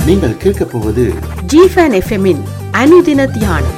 நீங்கள் கேட்கப் போவது ஜிஃபன் எஃப்எம்மின் அனுதின தியானம்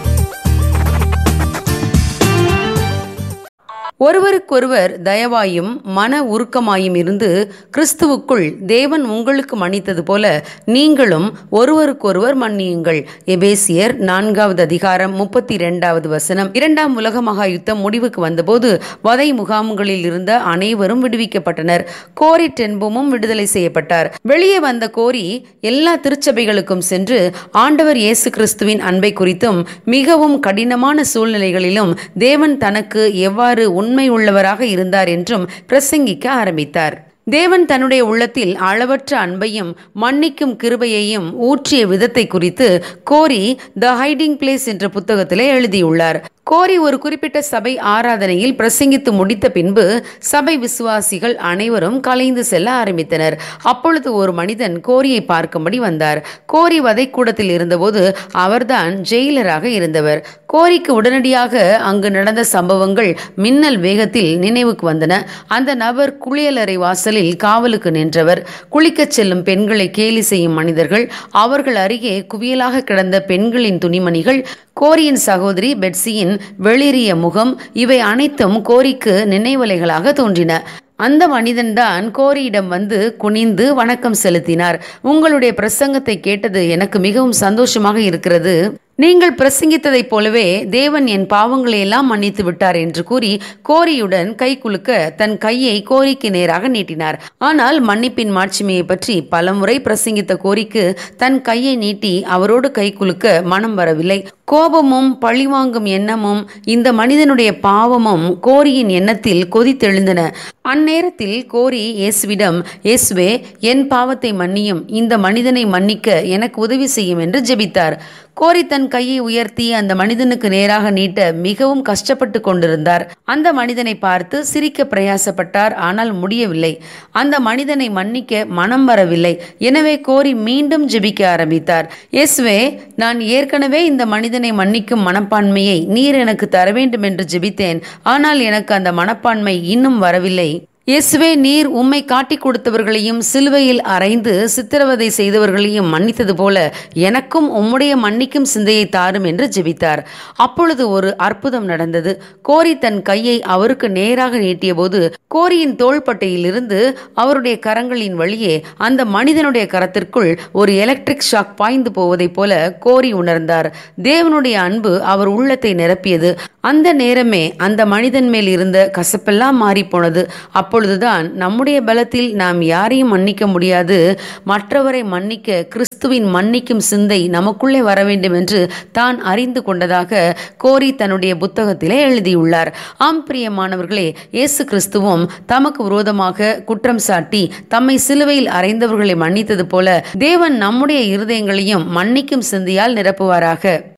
ஒருவருக்கொருவர் தயவாயும் மன உருக்கமாயும் இருந்து கிறிஸ்துவுக்குள் தேவன் உங்களுக்கு மன்னித்தது போல நீங்களும் ஒருவருக்கொருவர் மன்னியுங்கள் எபேசியர் நான்காவது அதிகாரம் முப்பத்தி இரண்டாவது வசனம் இரண்டாம் உலக மகா யுத்தம் முடிவுக்கு வந்தபோது வதை முகாம்களில் இருந்த அனைவரும் விடுவிக்கப்பட்டனர் கோரி டென்புமும் விடுதலை செய்யப்பட்டார் வெளியே வந்த கோரி எல்லா திருச்சபைகளுக்கும் சென்று ஆண்டவர் இயேசு கிறிஸ்துவின் அன்பை குறித்தும் மிகவும் கடினமான சூழ்நிலைகளிலும் தேவன் தனக்கு எவ்வாறு உண்மை உள்ளவராக இருந்தார் என்றும் பிரசங்கிக்க ஆரம்பித்தார் தேவன் தன்னுடைய உள்ளத்தில் அளவற்ற அன்பையும் மன்னிக்கும் கிருபையையும் ஊற்றிய விதத்தை குறித்து கோரி த ஹைடிங் பிளேஸ் என்ற புத்தகத்திலே எழுதியுள்ளார் கோரி ஒரு குறிப்பிட்ட சபை ஆராதனையில் பிரசங்கித்து முடித்த பின்பு சபை விசுவாசிகள் அனைவரும் கலைந்து செல்ல ஆரம்பித்தனர் அப்பொழுது ஒரு மனிதன் கோரியை பார்க்கும்படி வந்தார் கோரி வதைக்கூடத்தில் இருந்தபோது அவர்தான் ஜெயிலராக இருந்தவர் கோரிக்கு உடனடியாக அங்கு நடந்த சம்பவங்கள் மின்னல் வேகத்தில் நினைவுக்கு வந்தன அந்த நபர் குளியலறை வாசலில் காவலுக்கு நின்றவர் குளிக்கச் செல்லும் பெண்களை கேலி செய்யும் மனிதர்கள் அவர்கள் அருகே குவியலாக கிடந்த பெண்களின் துணிமணிகள் கோரியின் சகோதரி பெட்சியின் வெளிரிய முகம் இவை அனைத்தும் கோரிக்கு நினைவலைகளாக தோன்றின அந்த மனிதன்தான் கோரியிடம் வந்து குனிந்து வணக்கம் செலுத்தினார் உங்களுடைய பிரசங்கத்தை கேட்டது எனக்கு மிகவும் சந்தோஷமாக இருக்கிறது நீங்கள் பிரசங்கித்ததைப் போலவே தேவன் என் பாவங்களை எல்லாம் மன்னித்து விட்டார் என்று கூறி கோரியுடன் கை குலுக்க தன் கையை கோரிக்கு நேராக நீட்டினார் ஆனால் மன்னிப்பின் மாட்சிமையை பற்றி பலமுறை பிரசங்கித்த கோரிக்கு தன் கையை நீட்டி அவரோடு கை குலுக்க மனம் வரவில்லை கோபமும் பழிவாங்கும் எண்ணமும் இந்த மனிதனுடைய பாவமும் கோரியின் எண்ணத்தில் கொதித்தெழுந்தன அந்நேரத்தில் கோரி இயேசுவிடம் இயேசுவே என் பாவத்தை மன்னியும் இந்த மனிதனை மன்னிக்க எனக்கு உதவி செய்யும் என்று ஜெபித்தார் கோரி தன் கையை உயர்த்தி அந்த மனிதனுக்கு நேராக நீட்ட மிகவும் கஷ்டப்பட்டு கொண்டிருந்தார் அந்த மனிதனை பார்த்து சிரிக்க பிரயாசப்பட்டார் ஆனால் முடியவில்லை அந்த மனிதனை மன்னிக்க மனம் வரவில்லை எனவே கோரி மீண்டும் ஜெபிக்க ஆரம்பித்தார் இயேசுவே நான் ஏற்கனவே இந்த மனிதனை மன்னிக்கும் மனப்பான்மையை நீர் எனக்கு தர வேண்டும் என்று ஜெபித்தேன் ஆனால் எனக்கு அந்த மனப்பான்மை இன்னும் வரவில்லை இயேசுவே நீர் உம்மை காட்டிக் கொடுத்தவர்களையும் சிலுவையில் அறைந்து சித்திரவதை செய்தவர்களையும் மன்னித்தது போல எனக்கும் உம்முடைய மன்னிக்கும் சிந்தையை தாரும் என்று ஜெபித்தார் அப்பொழுது ஒரு அற்புதம் நடந்தது கோரி தன் கையை அவருக்கு நேராக நீட்டியபோது கோரியின் தோள்பட்டையிலிருந்து அவருடைய கரங்களின் வழியே அந்த மனிதனுடைய கரத்திற்குள் ஒரு எலக்ட்ரிக் ஷாக் பாய்ந்து போவதைப் போல கோரி உணர்ந்தார் தேவனுடைய அன்பு அவர் உள்ளத்தை நிரப்பியது அந்த நேரமே அந்த மனிதன் மேல் இருந்த கசப்பெல்லாம் மாறிப்போனது அப்பொழுதுதான் நம்முடைய பலத்தில் நாம் யாரையும் மன்னிக்க முடியாது மற்றவரை மன்னிக்க கிறிஸ்துவின் மன்னிக்கும் சிந்தை நமக்குள்ளே வர வேண்டும் என்று தான் அறிந்து கொண்டதாக கோரி தன்னுடைய புத்தகத்திலே எழுதியுள்ளார் ஆம் பிரியமானவர்களே இயேசு கிறிஸ்துவும் தமக்கு விரோதமாக குற்றம் சாட்டி தம்மை சிலுவையில் அறைந்தவர்களை மன்னித்தது போல தேவன் நம்முடைய இருதயங்களையும் மன்னிக்கும் சிந்தையால் நிரப்புவாராக